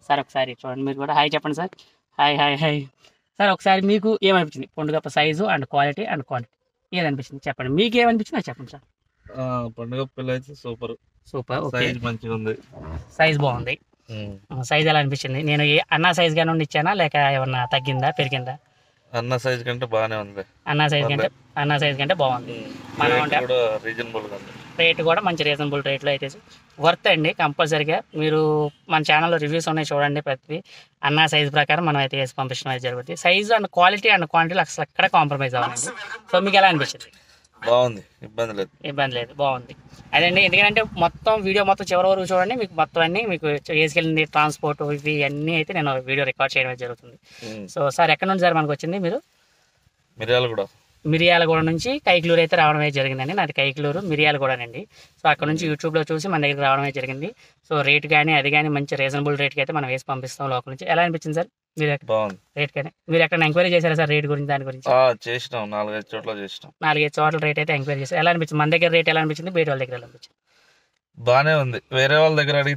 Sir ఒకసారి చూడండి మీరు కూడా హాయ్ చెప్పండి sir hi hi hi sir ఒకసారి మీకు ఏమనిపించింది పండుగప్ప size and quality and quantity ఏదనిపించింది చెప్పండి మీకు ఏమనిపించింది అది చెప్పండి సార్ ఆ, పండుగ పిల్ల అయితే సూపర్ సూపర్ ఓకే సైజ్ మంచిగా ఉంది సైజ్ బాగుంది సైజ్ ఎలా అనిపించింది నేను ఏ- అన్నా సైజ్ గానే ఉండి ఇచ్చానా లేక ఏమన్నా తగ్గిందా పెరిగిందా అన్న సైజ్ కంటే బాగానే ఉంది అన్నా సైజ్ కంటే అన్నా సైజ్ కంటే బాగుంది మనం రేట్ అంటే కూడా రీజనబుల్ గా ఉంది రేట్ కూడా మంచి రీజనబుల్ రేట్లో అయితే వర్త్ అండి కంపల్సరీగా మీరు మన ఛానల్లో రివ్యూస్ ఉన్నాయి చూడండి ప్రతి అన్న సైజ్ ప్రకారం మనం అయితే వేసి పంపించడం అయితే జరుగుతుంది size and quality and quantity అసలు ఎక్కడ కాంప్రమైజ్ అవ్వాలండి సో మీకు ఎలా అనిపించింది బాగుంది ఇబ్బంది లేదు ఇబ్బంది లేదు బాగుంది అదండి ఎందుకంటే మొత్తం వీడియో మొత్తం చివరి వరకు చూడండి మీకు మొత్తం అన్ని మీకు వేసుకెళ్ళింది ట్రాన్స్పోర్ట్ ఇవి అన్నీ అయితే నేను వీడియో రికార్డ్ చేయడం అయితే జరుగుతుంది ఉమ్. సో సార్ ఎక్కడ నుంచి సార్ మనకు వచ్చింది మీరు మిరియాలు కూడా మిరియాలగూడ నుంచి కైకలూరు అయితే రావడం అయితే జరిగిందండి నాది కైకలూరు మిరియాలగూడనండి సో అక్కడ నుంచి యూట్యూబ్లో చూసి మన దగ్గర రావడం అయితే జరిగింది సో రేట్ కానీ అది కానీ మంచి రీజనబుల్ రేట్కి అయితే మనం వేసి పంపిస్తాం లోపల నుంచి ఎలా అనిపించింది సార్ మీరు ఎక్కడ- బాగుంది రేట్ కానీ మీరు ఎక్కడ ఎంక్వైరీ చేశారా సార్ రేట్ గురించి దాని గురించి ఆ చేసినాం నాలుగైదు చోట్ల చేసినాం నాలుగైదు చోట్ల రేట్ అయితే ఎంక్వైరీ చేశారు ఎలా అనిపించింది మన దగ్గర రేట్ ఎలా అనిపించింది బయట వాళ్ళ దగ్గర ఎలా అనిపించింది బాగానే ఉంది వేరే వాళ్ళ దగ్గర అడిగి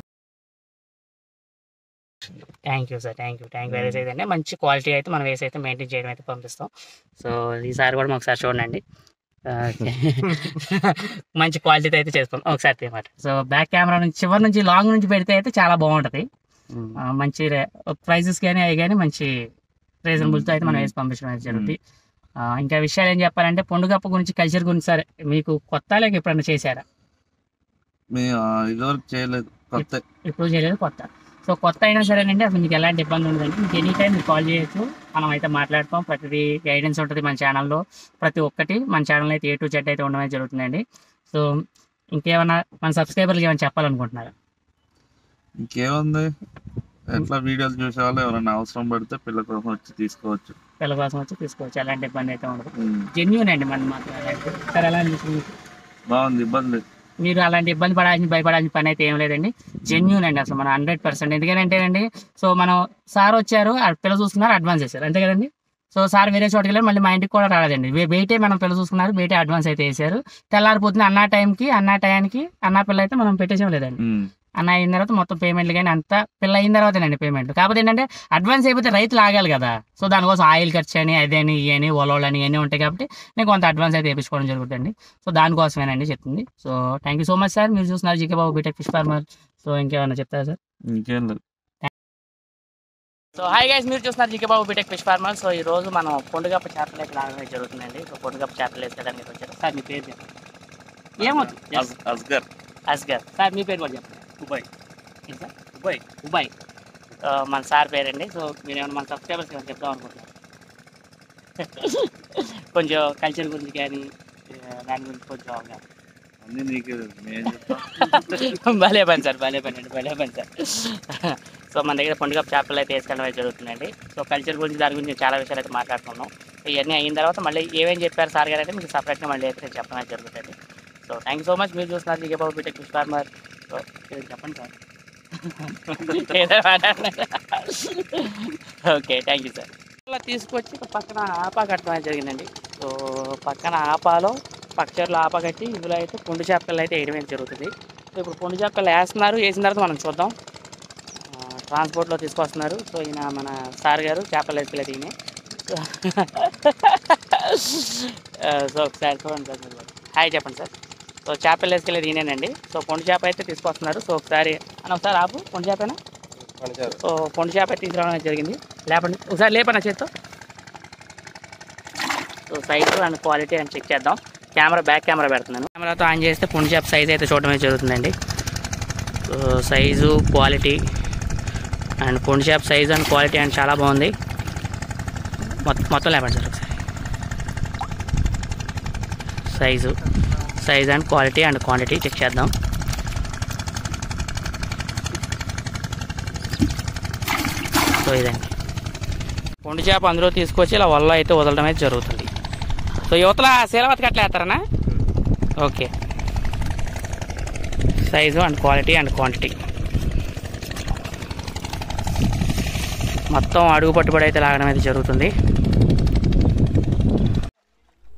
thank you sir thank you thank you very much అండి మంచి క్వాలిటీ అయితే మనం వేసి అయితే మెయింటైన్ చేయడం అయితే పంపిస్తాం సో ఈసారి కూడా ఒకసారి చూడండి ఓకే. మంచి క్వాలిటీ అయితే చేస్తాం ఒకసారి తీయమాట సో బ్యాక్ కెమెరా నుంచి చివరి నుంచి లాంగ్ నుంచి పెడితే అయితే చాలా బాగుంటుంది ఆ, మంచి ప్రైజెస్ కానీ అవి కానీ మంచి రీజనబుల్తో అయితే మనం వేసి పంపించడం అయితే జరుగుతుంది ఆ, ఇంకా విషయాలు ఏం చెప్పాలంటే పండుగప్ప గురించి కల్చర్ గురించి సరే మీకు కొత్త లేక ఎప్పుడైనా చేశారా మేము ఆ, ఇదివరకు చేయలేదు కొత్త ఎప్పుడు చేయలేదు కొత్త సో కొత్త అయినా సరేనండి అసలు మీకు ఎలాంటి ఇబ్బంది ఉండదండి మీకు ఎనీ టైం మీరు కాల్ చేయొచ్చు మనం అయితే మాట్లాడతాం ప్రతిదీ గైడెన్స్ ఉంటుంది మన ఛానల్లో ప్రతి ఒక్కటి మన ఛానల్ అయితే ఏ టు జెడ్ అయితే ఉండడం జరుగుతుందండి సో ఇంకేమైనా మన సబ్స్క్రైబర్కి ఏమైనా చెప్పాలనుకుంటున్నారా ఇంకేముంది ఎట్లా వీడియోలు చూసే వాళ్ళు ఎవరైనా అవసరం పడితే పిల్ల కోసం వచ్చి తీసుకోవచ్చు పిల్ల కోసం వచ్చి తీసుకోవచ్చు ఎలాంటి ఇబ్బంది అయితే ఉండదు జెన్యున్ అండి మన మాత్రం సార్ ఎలా అనిపిస్తుంది మీకు? బాగుంది ఇబ్బంది లేదు మీరు అలాంటి ఇబ్బంది పడాల్సిన భయపడాల్సిన పని అయితే ఏం లేదండి జెన్యున్ అండి అసలు మన హండ్రెడ్ పర్సెంట్ ఎందుకంటేనండి సో మనం సార్ వచ్చారు ఆ పిల్ల చూసుకున్నారు అడ్వాన్స్ చేశారు అంతే కదండి సో సార్ వేరే చోటుకి వెళ్ళారు మళ్ళీ మా ఇంటికి కూడా రాలేదండి వే- బయటే మనం పిల్ల చూసుకున్నారు బయటే అడ్వాన్స్ అయితే వేసారు తెల్లారిపోతుంది అన్న టైంకి అన్న టయానికి అన్న పిల్ల అయితే మనం పెట్టేసాం లేదండి ఉమ్. అన్న అయిన తర్వాత మొత్తం పేమెంట్లు కానీ అంతా పిల్ల అయిన తర్వాతేనండి పేమెంట్ కాకపోతే ఏంటంటే అడ్వాన్స్ అయిపోతే రైతులు ఆగాలి కదా సో దానికోసం ఆయిల్ ఖర్చు అని అదని ఇవని ఓలోళ్ళు అని ఇవన్నీ ఉంటాయి కాబట్టి నేను కొంత అడ్వాన్స్ అయితే వేయించుకోవడం జరుగుతుంది సో దానికోసమేనండి చెప్తుంది so thank you so much sir మీరు చూస్తున్నారు GK Babu BTech fish farmer so ఇంకేమైనా చెప్తారా సార్ ఇంకేం లేదు సో హాయ్ గైస్ మీరు చూస్తున్నారు GK Babu BTech fish farmer so ఈ రోజు మనం పొండుగప్ప చేపలు అయితే రావడం జరుగుతుందండి సో పొండుగప్ప చేపలు వేసుకోవడానికి వచ్చారు సార్ మీ పేరు చెప్పండి ఏమవుతుంది అస్- అస్గర్ అస్గర్ సార్ మీ పేరు కూడా చెప్పండి ఉబాయ్ సార్ ఉబాయ్ ఉబాయ్ ఆ, మన సార్ పేరండి సో మీరు ఏమైనా మన సబ్స్క్రైబర్స్ ఏమైనా చెప్దాం అనుకుంటున్నారు కొంచెం కల్చర్ గురించి కానీ ఆ, దాని గురించి కొంచెం అవగాహన. అన్ని నీకే తెలుసు. నేను చెప్తాను భలే పని సార్ భలే పని అండి భలే పని సార్ సో మన దగ్గర పండుగ చేపలు అయితే వేసుకోవడం అయితే జరుగుతుందండి సో కల్చర్ గురించి దాని గురించి చాలా విషయాలు అయితే మాట్లాడుకున్నాం సో ఇవన్నీ అయిన తర్వాత మళ్ళీ ఏమేం చెప్పారు సార్ గారు అయితే మీకు సపరేట్గా మళ్ళీ అయితే చెప్పడం అయితే జరుగుతుంది so thank you so much మీరు చూస్తున్నారు GK Babu BTech fish farmer so ఇది చెప్పండి సార్ ఏదో మాట్లాడండి. ఓకే థ్యాంక్ యూ సార్ ఇలా తీసుకొచ్చి ఇక్కడ పక్కన ఆపా కట్టడం అయితే జరిగిందండి సో పక్కన ఆపాలో పక్కచర్లో ఆపా కట్టి ఇందులో అయితే పుండు చేపలు అయితే వేయడం అయితే జరుగుతుంది సో ఇప్పుడు పుండు చేపలు వేస్తున్నారు వేసిన తర్వాత మనం చూద్దాం ఆ, ట్రాన్స్పోర్ట్లో తీసుకొస్తున్నారు సో ఈయన మన సార్ గారు చేపలు వేసుకెళ్ళేది ఈయన ఆ, సో ఒకసారి చూడండి సార్ మీరు. హాయ్ చెప్పండి సార్ సో చేపలు వేసుకెళ్ళేది ఈయనేనండి సో పొండు చేప అయితే తీసుకొస్తున్నారు సో ఒకసారి అని ఒకసారి ఆపు పొండు చేపేనా సో పొండు చేప అయితే తీసుకురావడం అయితే జరిగింది లేపండి ఒకసారి లేపన్న చేత్తో సో సైజు అండ్ క్వాలిటీ అని చెక్ చేద్దాం కెమెరా బ్యాక్ కెమెరా పెడుతున్నాను కెమెరాతో ఆన్ చేస్తే పుండు చేప సైజ్ అయితే చూడడం అయితే జరుగుతుందండి సో సైజు క్వాలిటీ అండ్ పుండు చేప సైజు అండ్ క్వాలిటీ అండ్ చాలా బాగుంది మొత్తం మొత్తం లేపండి సార్ ఒకసారి size size and quality and quantity check చేద్దాం సో ఇదండి పొండు చేప అందులో తీసుకొచ్చి ఇలా వల్ల అయితే వదలడం అయితే జరుగుతుంది సో యువతల శీలవతకి అట్లా వేస్తారనా okay size and quality and quantity మొత్తం అడుగు పట్టుబడి అయితే లాగడం అయితే జరుగుతుంది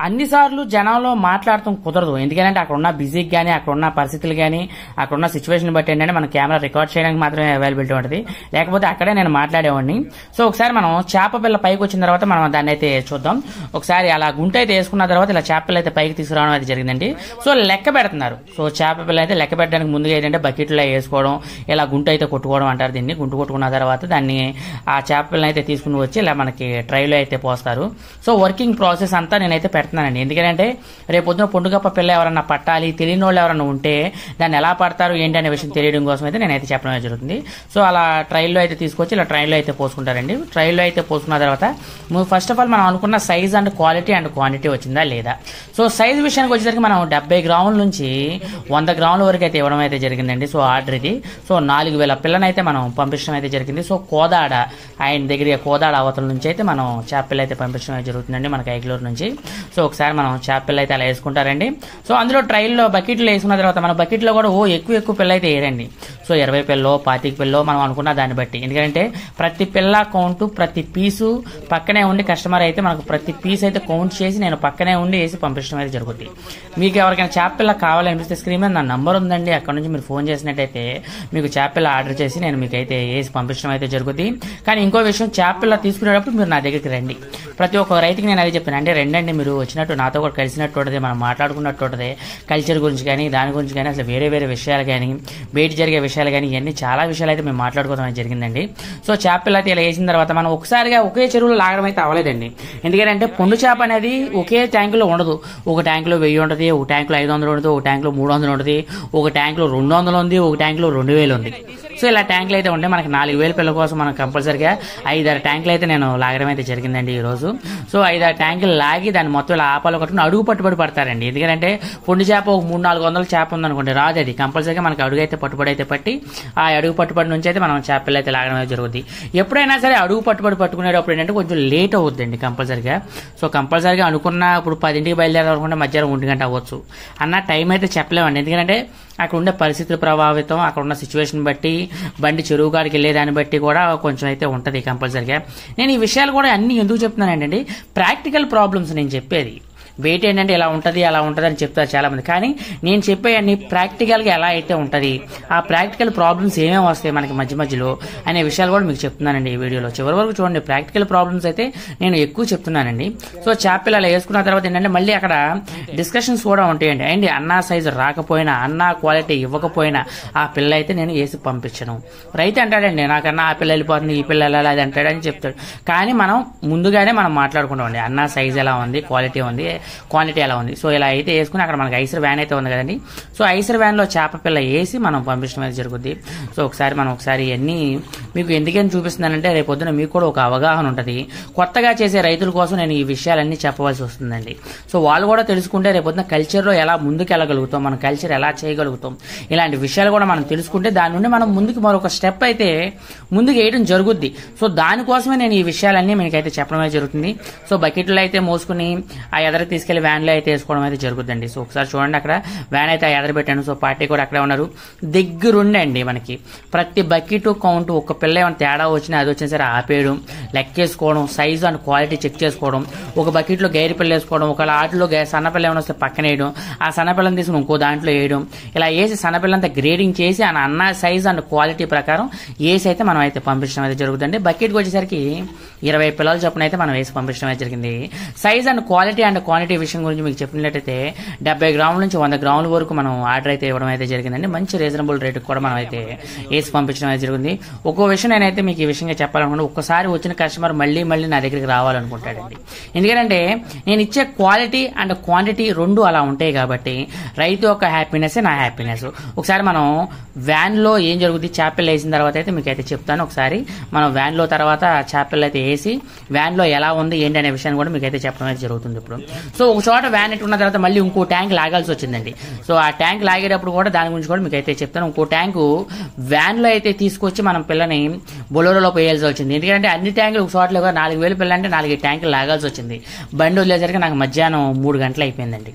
అన్నిసార్లు జనంలో మాట్లాడటం కుదరదు ఎందుకంటే అక్కడ ఉన్న బిజీకి కానీ అక్కడ ఉన్న పరిస్థితులు కానీ అక్కడ ఉన్న సిచ్యువేషన్ బట్టి ఏంటంటే మన కెమెరా రికార్డ్ చేయడానికి మాత్రమే అవైలబిలిటీ ఉంటుంది లేకపోతే అక్కడే నేను మాట్లాడేవాడిని సో ఒకసారి మనం చేప పిల్ల పైకి వచ్చిన తర్వాత మనం దాన్ని అయితే చూద్దాం ఒకసారి అలా గుంట అయితే వేసుకున్న తర్వాత ఇలా చేప పిల్ల అయితే పైకి తీసుకురావడం అయితే జరిగిందండి సో లెక్క పెడుతున్నారు సో చేప పిల్ల అయితే లెక్క పెట్టడానికి ముందుగా ఏంటంటే బకెట్లో వేసుకోవడం ఇలా గుంట అయితే కొట్టుకోవడం అంటారు దీన్ని గుంట కొట్టుకున్న తర్వాత దాన్ని ఆ చేప పిల్లని అయితే తీసుకుని వచ్చి ఇలా మనకి ట్రైలో అయితే పోస్తారు సో వర్కింగ్ ప్రాసెస్ అంతా నేనైతే పెడుతున్నానండి ఎందుకంటే రేపు పొద్దున పొండుగప్ప పిల్ల ఎవరన్నా పట్టాలి తెలియని వాళ్ళు ఎవరన్నా ఉంటే దాన్ని ఎలా పడతారు ఏంటి అనే విషయం తెలియడం కోసం అయితే నేనైతే చెప్పడం అయితే జరుగుతుంది సో అలా ట్రైల్లో అయితే తీసుకొచ్చి ఇలా ట్రైల్లో అయితే పోసుకుంటారండి ట్రైల్లో అయితే పోసుకున్న తర్వాత ఫస్ట్ ఆఫ్ ఆల్ మనం అనుకున్న size and quality and quantity వచ్చిందా లేదా సో సైజ్ విషయానికి వచ్చేసరికి మనం డెబ్బై గ్రాముల నుంచి వంద గ్రాముల వరకు అయితే ఇవ్వడం అయితే జరిగిందండి సో ఆర్డర్ ఇది సో నాలుగు వేల పిల్లనైతే మనం పంపించడం అయితే జరిగింది సో కోదాడ ఆయన దగ్గర కోదాడ అవతల నుంచి అయితే మనం చేపలు అయితే పంపించడం అయితే జరుగుతుందండి మన కైకిలూరు నుంచి సో ఒకసారి మనం చేపలు అయితే అలా వేసుకుంటారండి సో అందులో ట్రైల్లో బకెట్లు వేసుకున్న తర్వాత మన బకెట్లో కూడా ఓ ఎక్కువ ఎక్కువ పిల్ల అయితే వేయరండి సో ఇరవై పిల్లో పాతిక పిల్లో మనం అనుకున్న దాన్ని బట్టి ఎందుకంటే ప్రతి పిల్ల కౌంట్ ప్రతి పీసు పక్కనే ఉండి కస్టమర్ అయితే మనకు ప్రతి పీస్ అయితే కౌంట్ చేసి నేను పక్కనే ఉండి వేసి పంపించడం అయితే జరుగుతుంది మీకు ఎవరికైనా చేప పిల్ల కావాలనిపిస్తే స్క్రీన్ మీద నా నంబర్ ఉందండి అక్కడ నుంచి మీరు ఫోన్ చేసినట్టయితే మీకు చేప పిల్ల ఆర్డర్ చేసి నేను మీకు అయితే వేసి పంపించడం అయితే జరుగుతుంది కానీ ఇంకో విషయం చేప పిల్ల తీసుకునేటప్పుడు మీరు నా దగ్గరికి రండి ప్రతి ఒక్క రైతుకి నేను అదే చెప్పాను అంటే రెండండి మీరు వచ్చినట్టు నాతో కూడా కలిసినట్టు ఉంటుంది మనం మాట్లాడుకున్నట్టు ఉంటుంది కల్చర్ గురించి కానీ దాని గురించి కానీ అసలు వేరే వేరే విషయాలు కానీ బయట జరిగే విషయాలు కానీ ఇవన్నీ చాలా విషయాలు అయితే మేము మాట్లాడుకోవడం అయితే జరిగిందండి సో చేప పిల్ల అయితే ఇలా వేసిన తర్వాత మనం ఒకసారిగా ఒకే చెరువులో లాగడం అయితే అవ్వలేదండి ఎందుకంటే పొండు చేప అనేది ఒకే ట్యాంకులో ఉండదు ఒక ట్యాంకులో వెయ్యి ఉంటుంది ఒక ట్యాంకులో ఐదు వందలు ఉంటుంది ఒక ట్యాంకులో మూడు వందలు ఉంటుంది ఒక ట్యాంకులో రెండు వందలు ఉంది ఒక ట్యాంకులో రెండు వేలు ఉంది సో ఇలా ట్యాంకులు అయితే ఉంటే మనకి నాలుగు వేల పిల్లల కోసం మనం కంపల్సరిగా ఐదారు ట్యాంకులు అయితే నేను లాగడం అయితే జరిగిందండి ఈ రోజు సో ఐదారు ట్యాంకులు లాగి దాన్ని మొత్తం ఇలా ఆపాలు కట్టుకుని అడుగు పట్టుబడి పడతారండి ఎందుకంటే పొండి చేప ఒక మూడు నాలుగు వందల చేప ఉందనుకోండి రాదు అది కంపల్సరిగా మనకి అడుగు అయితే పట్టుబడి అయితే పట్టి ఆ అడుగు పట్టుబడి నుంచి అయితే మనం చేపలు అయితే లాగడం అయితే జరుగుతుంది ఎప్పుడైనా సరే అడుగు పట్టుబడి పట్టుకునేటప్పుడు ఏంటంటే కొంచెం లేట్ అవుద్దండి కంపల్సరిగా సో కంపల్సరిగా అనుకున్న ఇప్పుడు పదింటికి బయలుదేరాలనుకుంటే మధ్యాహ్నం ఒంటి గంట అవ్వచ్చు అన్న టైం అయితే చెప్పలేమండి ఎందుకంటే అక్కడ ఉండే పరిస్థితుల ప్రభావితం అక్కడ ఉన్న సిచ్యువేషన్ బట్టి బండి చెరువు కాడికి వెళ్ళేదాన్ని బట్టి కూడా కొంచెం అయితే ఉంటుంది కంపల్సరిగా నేను ఈ విషయాలు కూడా అన్ని ఎందుకు చెప్తున్నానంటే ప్రాక్టికల్ ప్రాబ్లమ్స్ నేను చెప్పేది వెయిట్ ఏంటంటే ఇలా ఉంటుంది అలా ఉంటుంది అని చెప్తారు చాలా మంది కానీ నేను చెప్పే అన్ని ప్రాక్టికల్గా ఎలా అయితే ఉంటుంది ఆ ప్రాక్టికల్ ప్రాబ్లమ్స్ ఏమేమి వస్తాయి మనకి మధ్య మధ్యలో అనే విషయాలు కూడా మీకు చెప్తున్నానండి ఈ వీడియోలో చివరి వరకు చూడండి ప్రాక్టికల్ ప్రాబ్లమ్స్ అయితే నేను ఎక్కువ చెప్తున్నానండి సో చేపలు అలా వేసుకున్న తర్వాత ఏంటంటే మళ్ళీ అక్కడ డిస్కషన్స్ కూడా ఉంటాయండి అండి అన్నా సైజు రాకపోయినా అన్నా క్వాలిటీ ఇవ్వకపోయినా ఆ పిల్ల అయితే నేను వేసి పంపించను రైతు అంటాడండి నాకన్నా ఆ పిల్ల వెళ్ళిపోతుంది ఈ పిల్ల వెళ్ళాలి అది అంటాడని చెప్తాడు కానీ మనం ముందుగానే మనం మాట్లాడుకుంటామండి అన్నా సైజ్ ఎలా ఉంది క్వాలిటీ ఉంది క్వాంటిటీ ఎలా ఉంది సో ఇలా అయితే వేసుకుని అక్కడ మనకి ఐసర్ వ్యాన్ అయితే ఉంది కదండి సో ఐసర్ వ్యాన్లో చేప పిల్ల వేసి మనం పంపించడం అయితే జరుగుద్ది సో ఒకసారి మనం ఒకసారి ఇవన్నీ మీకు ఎందుకని చూపిస్తున్నానంటే రేపు పొద్దున మీకు కూడా ఒక అవగాహన ఉంటుంది కొత్తగా చేసే రైతుల కోసం నేను ఈ విషయాలన్నీ చెప్పవలసి వస్తుందండి సో వాళ్ళు కూడా తెలుసుకుంటే రేపు పొద్దున కల్చర్లో ఎలా ముందుకు వెళ్ళగలుగుతాం మన కల్చర్ ఎలా చేయగలుగుతాం ఇలాంటి విషయాలు కూడా మనం తెలుసుకుంటే దాని నుండి మనం ముందుకు మరొక స్టెప్ అయితే ముందుకు వేయడం జరుగుద్ది సో దానికోసమే నేను ఈ విషయాలన్నీ మీకైతే చెప్పడం అయితే జరుగుతుంది సో బకెట్లో అయితే మోసుకుని ఆ ఎదరికి తీసుకెళ్లి వ్యాన్లో అయితే వేసుకోవడం అయితే జరుగుతుందండి సో ఒకసారి చూడండి అక్కడ వ్యాన్ అయితే ఎదర పెట్టాను సో పార్టీ కూడా అక్కడే ఉన్నారు దగ్గరుండి అండి మనకి ప్రతి బకెట్ కౌంట్ ఒక పిల్ల ఏమైనా తేడా వచ్చినా అది వచ్చినా సరే ఆపేయడం లెక్కేసుకోవడం సైజు అండ్ క్వాలిటీ చెక్ చేసుకోవడం ఒక బకెట్లో గైరి పిల్ల వేసుకోవడం ఒకవేళ ఆటలో గే- సన్నపిల్ల ఏమైనా వస్తే పక్కన వేయడం ఆ సన్నపిల్లని తీసుకుని ఇంకో దాంట్లో వేయడం ఇలా వేసి సన్నపిల్లంతా గ్రేడింగ్ చేసి ఆ అన్న సైజ్ అండ్ క్వాలిటీ ప్రకారం వేసి అయితే మనం అయితే పంపించడం అయితే జరుగుతుంది బకెట్కి వచ్చేసరికి ఇరవై పిల్లల చొప్పున అయితే మనం వేసి పంపించడం అయితే జరిగింది size and quality and quantity విషయం గురించి మీకు చెప్పినట్టయితే డెబ్బై గ్రాముల నుంచి వంద గ్రాముల వరకు మనం ఆర్డర్ అయితే ఇవ్వడం అయితే జరిగిందండి మంచి రీజనబుల్ రేటుకి కూడా మనం అయితే వేసి పంపించడం అయితే జరిగింది ఒక్కో విషయం నేనైతే మీకు ఈ విషయంగా చెప్పాలనుకుంటే ఒక్కసారి వచ్చిన కస్టమర్ మళ్ళీ మళ్ళీ నా దగ్గరికి రావాలనుకుంటాడండి ఎందుకంటే నేను ఇచ్చే క్వాలిటీ అండ్ క్వాంటిటీ రెండు అలా ఉంటాయి కాబట్టి రైతు యొక్క హ్యాపీనెస్ నా హ్యాపీనెస్ ఒకసారి మనం వ్యాన్లో ఏం జరుగుతుంది చేపలు వేసిన తర్వాత అయితే మీకు అయితే చెప్తాను ఒకసారి మనం వ్యాన్లో తర్వాత చేపలు అయితే వేసి వ్యాన్లో ఎలా ఉంది ఏంటి అనే విషయాన్ని కూడా మీకు అయితే చెప్పడం అయితే జరుగుతుంది ఇప్పుడు సో ఒక చోట వ్యాన్ ఎట్టుకున్న తర్వాత మళ్ళీ ఇంకో ట్యాంక్ లాగాల్సి వచ్చిందండి సో ఆ ట్యాంక్ లాగేటప్పుడు కూడా దాని గురించి కూడా మీకు అయితే చెప్తాను ఇంకో ట్యాంకు వ్యాన్లో అయితే తీసుకొచ్చి మనం పిల్లని బొలోరోలో పోయాల్సి వచ్చింది ఎందుకంటే అన్ని ట్యాంకులు ఒక చోట్ల ఒక నాలుగు వేలు పిల్ల అంటే నాలుగు ట్యాంకులు లాగాల్సి వచ్చింది బండి వదిలేసరికి నాకు మధ్యాహ్నం మూడు గంటలు అయిపోయిందండి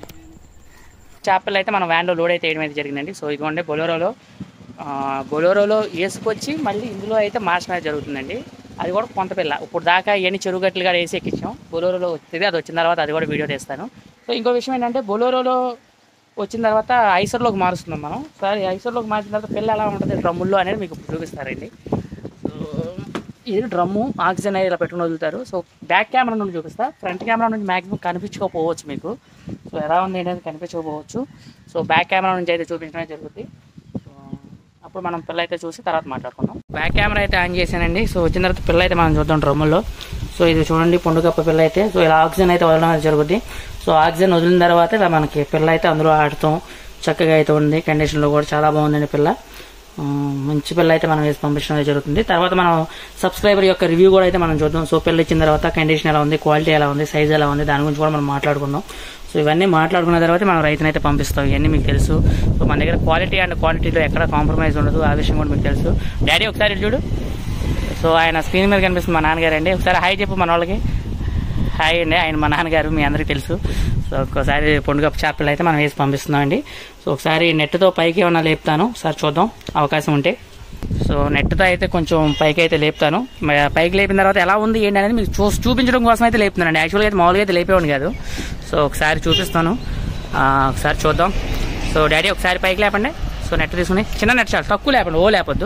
చేపలు అయితే మనం వ్యాన్లో లోడ్ అయితే వేయడం అయితే జరిగిందండి సో ఇదిగోండి బొలోరోలో ఆ, బొలోరోలో వేసుకొచ్చి మళ్ళీ ఇందులో అయితే మార్చడం అయితే జరుగుతుందండి అది కూడా కొంత పిల్ల ఇప్పుడు దాకా ఎన్ని చెరువు గట్లు కూడా వేసి ఎక్కించాం బొలోరోలో వచ్చింది అది వచ్చిన తర్వాత అది కూడా వీడియో తీస్తాను సో ఇంకో విషయం ఏంటంటే బొలోరోలో వచ్చిన తర్వాత ఐసర్లోకి మారుస్తున్నాం మనం సార్ ఈ ఐసర్లోకి మార్చిన తర్వాత పిల్ల ఎలా ఉంటుంది డ్రమ్ముల్లో అనేది మీకు ఇప్పుడు చూపిస్తారండి సో ఇది డ్రమ్ము ఆక్సిజన్ అనేది ఇలా పెట్టుకుని వదులుతారు సో బ్యాక్ కెమెరా నుండి చూపిస్తా ఫ్రంట్ కెమెరా నుంచి మ్యాక్సిమం కనిపించకపోవచ్చు మీకు సో ఎలా ఉంది అనేది కనిపించకపోవచ్చు సో బ్యాక్ కెమెరా నుంచి అయితే చూపించడమే జరుగుతుంది సో అప్పుడు మనం పిల్ల అయితే చూసి తర్వాత మాట్లాడుకుందాం బ్యాక్ కెమెరా అయితే ఆన్ చేశానండి సో వచ్చిన తర్వాత పిల్ల అయితే మనం చూద్దాం డ్రమ్ముల్లో సో ఇది చూడండి పండుగప్ప పిల్ల అయితే సో ఇలా ఆక్సిజన్ అయితే వదలడం అయితే జరుగుతుంది సో ఆక్సిజన్ వదిలిన తర్వాత ఇలా మనకి పిల్ల అయితే అందులో ఆడతాం చక్కగా అయితే ఉంది కండిషన్లో కూడా చాలా బాగుందండి పిల్ల ఆ, మంచి పిల్ల అయితే మనం వేసి పంపించడం అయితే జరుగుతుంది తర్వాత మనం సబ్స్క్రైబర్ యొక్క రివ్యూ కూడా అయితే మనం చూద్దాం సో పిల్ల ఇచ్చిన తర్వాత కండిషన్ ఎలా ఉంది క్వాలిటీ ఎలా ఉంది సైజ్ ఎలా ఉంది దాని గురించి కూడా మనం మాట్లాడుకుందాం సో ఇవన్నీ మాట్లాడుకున్న తర్వాత మనం రైతునైతే పంపిస్తాం ఇవన్నీ మీకు తెలుసు సో మన దగ్గర క్వాలిటీ అండ్ క్వాంటిటీలో ఎక్కడ కాంప్రమైజ్ ఉండదు ఆ విషయం కూడా మీకు తెలుసు డాడీ ఒకసారి ఇటు చూడు సో ఆయన స్క్రీన్ మీద కనిపిస్తుంది మా నాన్నగారు అండి ఒకసారి హాయ్ చెప్పు మన వాళ్ళకి హాయ్ అండి ఆయన మా నాన్నగారు మీ అందరికీ తెలుసు సో ఒక్కసారి పండుగ చేపలు అయితే మనం వేసి పంపిస్తున్నాం అండి సో ఒకసారి నెట్తో పైకి ఏమన్నా లేపుతాను ఒకసారి చూద్దాం అవకాశం ఉంటే సో నెట్తో అయితే కొంచెం పైకి అయితే లేపుతాను మరి ఆ పైకి లేపిన తర్వాత ఎలా ఉంది ఏంటి అనేది మీకు చూ చూపించడం కోసం అయితే లేపుతున్నానండి యాక్చువల్గా అయితే మామూలుగా అయితే లేపేవాడిని కాదు సో ఒకసారి చూపిస్తాను ఆ, ఒకసారి చూద్దాం సో డాడీ ఒకసారి పైకి లేపండి సో నెట్ తీసుకుని చిన్న నెట్ చాలు తక్కువ లేపండి ఓ లేపొద్దు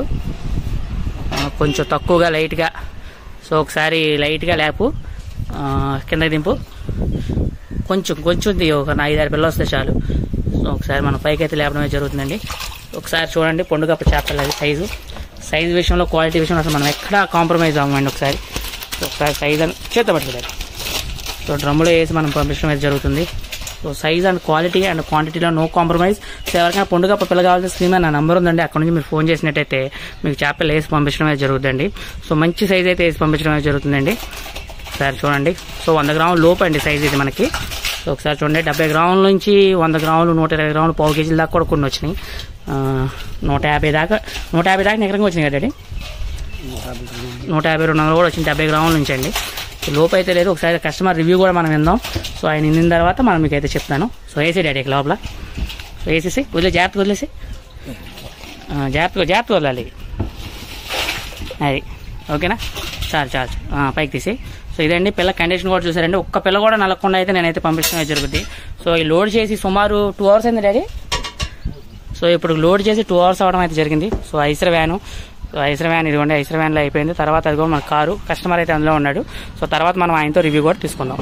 ఆ, కొంచెం తక్కువగా లైట్గా సో ఒకసారి లైట్గా లేపు ఆ, కిందకి దింపు కొంచెం కొంచెం ది ఒక ఐదారు పిల్లలు వస్తే చాలు సో ఒకసారి మన పైకి అయితే లేపడమే జరుగుతుందండి ఒకసారి చూడండి పండుగ చేపలు అది సైజు సైజు విషయంలో క్వాలిటీ విషయంలో అసలు మనం ఎక్కడా కాంప్రమైజ్ అవ్వమండి ఒకసారి సో ఒకసారి సైజ్ అని చేత పట్టుకోలేదు సో డ్రమ్ములో వేసి మనం పంపించడం అయితే జరుగుతుంది so size and quality and క్వాంటిటీలో నో కాంప్రమైజ్ సో ఎవరికైనా పండుగ పిల్ల కావాల్సిన స్క్రీన్ మీద నా నెంబర్ ఉందండి అక్కడ నుంచి మీరు ఫోన్ చేసినట్టయితే మీకు చేపలు వేసి పంపించడం అయితే జరుగుతుందండి సో మంచి సైజ్ అయితే వేసి పంపించడం అయితే జరుగుతుందండి ఒకసారి చూడండి సో వంద గ్రాముల లోపు అండి సైజ్ ఇది మనకి సో ఒకసారి చూడండి డెబ్బై గ్రాముల నుంచి వంద గ్రాములు నూట ఇరవై గ్రాములు పావు కేజీల దాకా కూడా కొన్ని వచ్చినాయి ఆ, నూట యాభై దాకా నూట యాభై దాకా నికరంగా వచ్చినాయి కదండి నూట యాభై రెండు వందలు కూడా వచ్చింది డెబ్బై గ్రాముల నుంచి అండి సో లోపు అయితే లేదు ఒకసారి కస్టమర్ రివ్యూ కూడా మనం విందాం సో ఆయన విన్న తర్వాత మనం మీకు అయితే చెప్తాను సో వేసే డాడీ ఇక్కడ లోపల సో వేసేసి వదిలే జాగ్రత్తగా వదిలేసి ఆ, జాగ్రత్తగా జాగ్రత్తగా వదలాలి అది ఓకేనా చాలు చాలు ఆ, పైకి తీసి సో ఇదండి పిల్ల కండిషన్ కూడా చూసారండి ఒక్క పిల్ల కూడా నలగకుండా అయితే నేనైతే పంపించడం అయితే జరుగుతుంది సో ఈ లోడ్ చేసి సుమారు టూ అవర్స్ అయింది డాడీ సో ఇప్పుడు లోడ్ చేసి టూ అవర్స్ అవడం అయితే జరిగింది so Eicher van so Eicher van ఇదిగోండి ఐసర్ వ్యాన్లో అయిపోయింది తర్వాత అది కూడా మన కారు కస్టమర్ అయితే అందులో ఉన్నాడు సో తర్వాత మనం ఆయనతో రివ్యూ కూడా తీసుకుందాం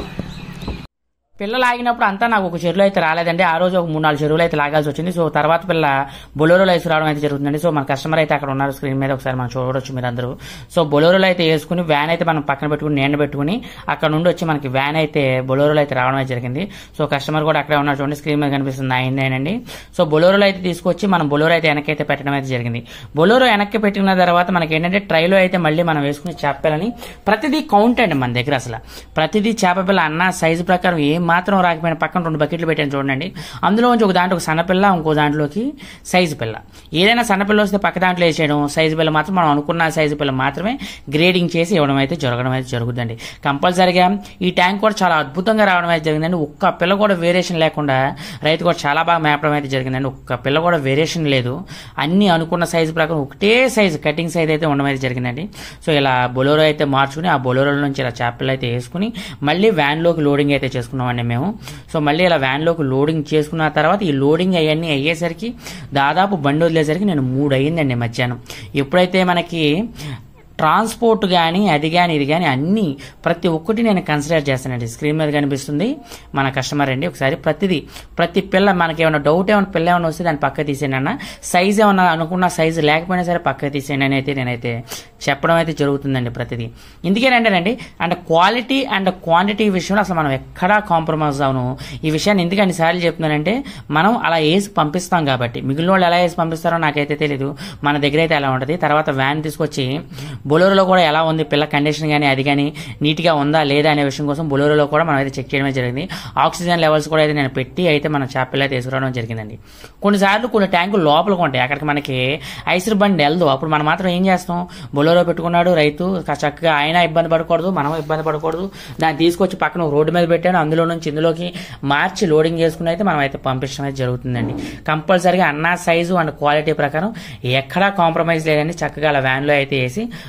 పిల్లలు ఆగినప్పుడు అంతా నాకు ఒక చెరువులు అయితే రాలేదండి ఆ రోజు ఒక మూడు నాలుగు చెరువులు అయితే లాగాల్సి వచ్చింది సో తర్వాత పిల్ల బొలోరోలో వేసి రావడం అయితే జరుగుతుందండి సో మన కస్టమర్ అయితే అక్కడ ఉన్నారు స్క్రీన్ మీద ఒకసారి మనం చూడవచ్చు మీరు అందరూ సో బొలోరోలో అయితే వేసుకుని వ్యాన్ అయితే మనం పక్కన పెట్టుకుని నేను పెట్టుకుని అక్కడ నుండి వచ్చి మనకి వ్యాన్ అయితే బొలోరోలో అయితే రావడం అయితే జరిగింది సో కస్టమర్ కూడా అక్కడే ఉన్నారు చూడండి స్క్రీన్ మీద కనిపిస్తుంది ఆయనేనండి సో బొలోరోలో అయితే తీసుకొచ్చి మనం బొలోరో అయితే వెనక్కి అయితే పెట్టడం అయితే జరిగింది బొలోరో వెనక్కి పెట్టిన తర్వాత మనకి ఏంటంటే ట్రైలో అయితే మళ్ళీ మనం వేసుకునే చేపలని ప్రతిదీ కౌంట్ అండి మన దగ్గర అసలు ప్రతిదీ చేప పిల్ల అన్న సైజు ప్రకారం ఏం మాత్రం రాకపోయినా పక్కన రెండు బకెట్లు పెట్టాను చూడండి అందులో నుంచి ఒక దాంట్లో ఒక సన్నపిల్ల ఇంకో దాంట్లోకి సైజు పిల్ల ఏదైనా సన్నపిల్ల వస్తే పక్క దాంట్లో వేసేయడం సైజు పిల్ల మాత్రం మనం అనుకున్న సైజు పిల్ల మాత్రమే గ్రేడింగ్ చేసి ఇవ్వడం అయితే జరగడం అయితే జరుగుతుందండి కంపల్సరిగా ఈ ట్యాంక్ కూడా చాలా అద్భుతంగా రావడం అయితే జరిగిందండి ఒక్క పిల్ల కూడా వేరియేషన్ లేకుండా రైతు కూడా చాలా బాగా మేపడం అయితే జరిగిందండి ఒక్క పిల్ల కూడా వేరియేషన్ లేదు అన్ని అనుకున్న సైజు ప్రకారం ఒకటే సైజు కటింగ్ సైజ్ అయితే ఉండడం అయితే జరిగిందండి సో ఇలా బొలోరో అయితే మార్చుకుని ఆ బొలోరోల నుంచి ఇలా చేపలు అయితే వేసుకుని మళ్ళీ వ్యాన్లోకి లోడింగ్ అయితే చేసుకున్నామండి మేము సో మళ్ళీ ఇలా వ్యాన్లోకి లోడింగ్ చేసుకున్న తర్వాత ఈ లోడింగ్ అవన్నీ అయ్యేసరికి దాదాపు బండి వదిలేసరికి నేను మూడు అయ్యిందండి మధ్యాహ్నం ఎప్పుడైతే మనకి ట్రాన్స్పోర్ట్ కానీ అది కానీ ఇది కానీ అన్నీ ప్రతి ఒక్కటి నేను కన్సిడర్ చేస్తానండి స్క్రీన్ మీద కనిపిస్తుంది మన కస్టమర్ అండి ఒకసారి ప్రతిదీ ప్రతి పిల్ల మనకి ఏమైనా డౌట్ ఏమైనా పిల్ల ఏమైనా వస్తే దాన్ని పక్క తీసేయండి అన్న సైజ్ ఏమన్నా అనుకున్న సైజు లేకపోయినా సరే పక్క తీసేయండి అని అయితే నేనైతే చెప్పడం అయితే జరుగుతుందండి ప్రతిదీ ఎందుకేనంటేనండి అండ్ క్వాలిటీ అండ్ క్వాంటిటీ విషయంలో అసలు మనం ఎక్కడా కాంప్రమైజ్ అవును ఈ విషయాన్ని ఎందుకు అన్నిసార్లు చెప్తున్నానంటే మనం అలా వేసి పంపిస్తాం కాబట్టి మిగిలిన వాళ్ళు ఎలా వేసి పంపిస్తారో నాకైతే తెలియదు మన దగ్గర అయితే ఎలా ఉంటుంది తర్వాత వ్యాన్ తీసుకొచ్చి బొలోరోలో కూడా ఎలా ఉంది పిల్ల కండిషన్ కానీ అది కానీ నీట్గా ఉందా లేదా అనే విషయం కోసం బొలోరోలో కూడా మనం అయితే చెక్ చేయడమే జరిగింది ఆక్సిజన్ లెవెల్స్ కూడా అయితే నేను పెట్టి అయితే మన చేపలు అయితే తీసుకురావడం జరిగిందండి కొన్నిసార్లు కొన్ని ట్యాంకులు లోపలికి ఉంటాయి అక్కడికి మనకి ఐసర్ బండి వెళ్దు అప్పుడు మనం మాత్రం ఏం చేస్తాం బొలోరో పెట్టుకున్నాడు రైతు కా- చక్కగా ఆయన ఇబ్బంది పడకూడదు మనం ఇబ్బంది పడకూడదు దాన్ని తీసుకొచ్చి పక్కన ఒక రోడ్డు మీద పెట్టాను అందులో నుంచి ఇందులోకి మార్చి లోడింగ్ చేసుకుని అయితే మనం అయితే పంపించడం అయితే జరుగుతుందండి కంపల్సరీగా అన్న సైజు అండ్ క్వాలిటీ ప్రకారం ఎక్కడా కాంప్రమైజ్ లేదండి చక్కగా అలా వ్యాన్లో అయితే వేసి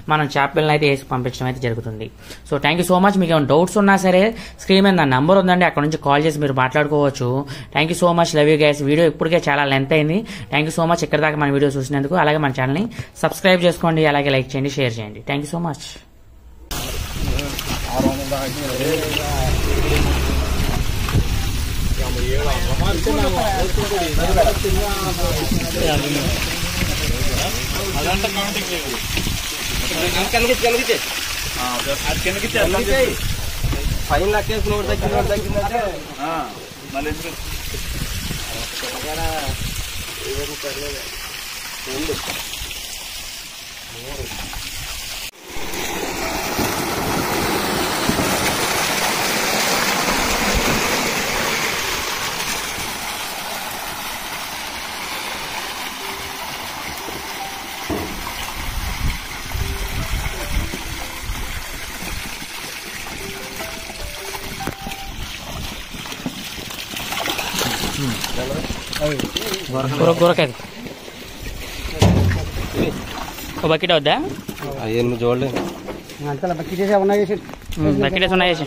మనం చేపలను అయితే వేసి పంపించడం అయితే జరుగుతుంది so thank you so much మీకు ఏమైనా డౌట్స్ ఉన్నా సరే స్క్రీన్ మీద నా నంబర్ ఉందండి అక్కడ నుంచి కాల్ చేసి మీరు మాట్లాడుకోవచ్చు thank you so much love you guys video ఇప్పటికే చాలా లెంత్ అయింది థ్యాంక్ యూ సో మచ్ ఇక్కడ దాకా మన వీడియో చూసినందుకు అలాగే మన ఛానల్ని సబ్స్క్రైబ్ చేసుకోండి అలాగే లైక్ చేయండి షేర్ చేయండి థ్యాంక్ యూ సో మచ్ ఫైన్ లెక్కేసి నోటి తగ్గింది నోటి తగ్గిందంటే మళ్ళీ గుర గురకాయ ఒక బకెట్ వద్దా అయ్యే నువ్వు చూడలేదు బకెట్ ఉన్నాయి